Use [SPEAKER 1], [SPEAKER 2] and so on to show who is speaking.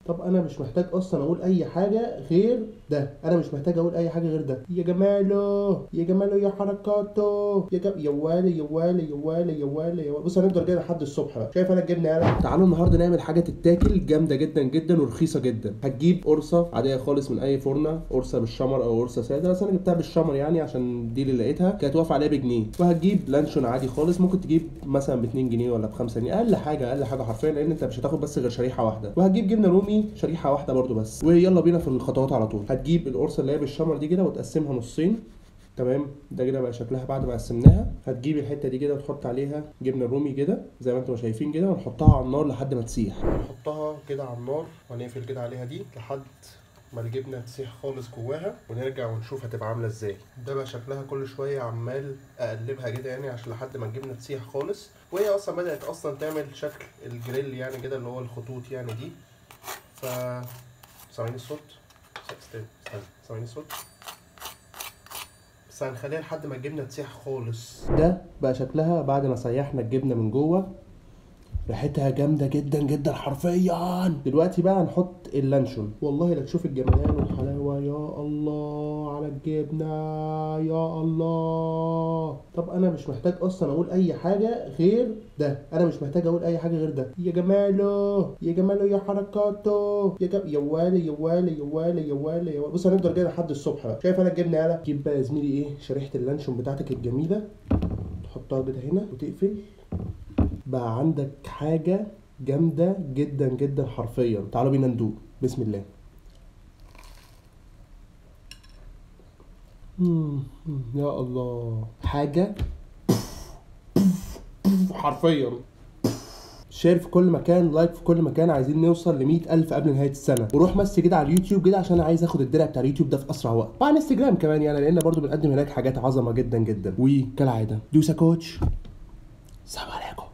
[SPEAKER 1] طب انا مش محتاج اصلا اقول اي حاجه غير ده انا مش محتاج اقول اي حاجه غير ده يا جماله يا جماله يا حركاته يا جم... يا والي يا والي يا والي يا والي يا والي بص هنفضل كده لحد الصبح بقى شايف انا الجبنه يالا تعالوا النهارده نعمل حاجه تتاكل جامده جدا جدا ورخيصه جدا هتجيب قرصه عاديه خالص من اي فرنه قرصه بالشمر او قرصه ساده بس انا جبتها بالشمر يعني عشان دي اللي لقيتها كانت واقفه عليها بجنيه وهتجيب لانشون عادي خالص ممكن تجيب مثلا ب 2 جنيه ولا ب 5 جنيه اقل حاجه اقل حاجه حرفيا لان انت مش هتاخد بس غير شريحه واحده وهتجيب جبنه رومي شريحه واحده برضو بس ويلا بينا في الخطوات على طول هتجيب القرصه اللي هي بالشمر دي كده وتقسمها نصين تمام ده كده بقى شكلها بعد ما قسمناها هتجيب الحته دي كده وتحط عليها جبنه رومي كده زي ما انتم شايفين كده ونحطها على النار لحد ما تسيح نحطها كده على النار ونقفل كده عليها دي لحد ما الجبنه تسيح خالص جواها ونرجع ونشوف هتبقى عامله ازاي ده بقى شكلها كل شويه عمال اقلبها كده يعني عشان لحد ما الجبنه تسيح خالص وهي اصلا بدات اصلا تعمل شكل الجريل يعني كده اللي هو الخطوط يعني دي ف سامعين الصوت استنى استنى سامعين الصوت بس هنخليها لحد ما الجبنه تسيح خالص ده بقى شكلها بعد ما سيحنا الجبنه من جوه ريحتها جامدة جدا جدا حرفيا دلوقتي بقى هنحط اللانشون والله لا تشوف الجمدان والحلاوة يا الله على الجبنة يا الله طب انا مش محتاج اصلا اقول اي حاجة غير ده انا مش محتاج اقول اي حاجة غير ده يا جماله يا جماله يا حركاته يا جم... يا والي يا والي يا والي يا والي يا والي بص هنفضل كده لحد الصبح بقى شايف انا الجبنة يالا جيب بقى يا زميلي ايه شريحة اللانشون بتاعتك الجميلة تحطها كده هنا وتقفل بقى عندك حاجة جامدة جدا جدا حرفيا تعالوا بينا ندوق بسم الله مم، مم، يا الله حاجة حرفيا شير في كل مكان لايك في كل مكان عايزين نوصل ل ألف قبل نهايه السنه وروح بس كده على اليوتيوب كده عشان عايز اخد الدرع بتاع اليوتيوب ده في اسرع وقت وعلى انستجرام كمان يعني لان برضو بنقدم هناك حاجات عظمه جدا جدا وكالعاده دوسا كوتش السلام عليكم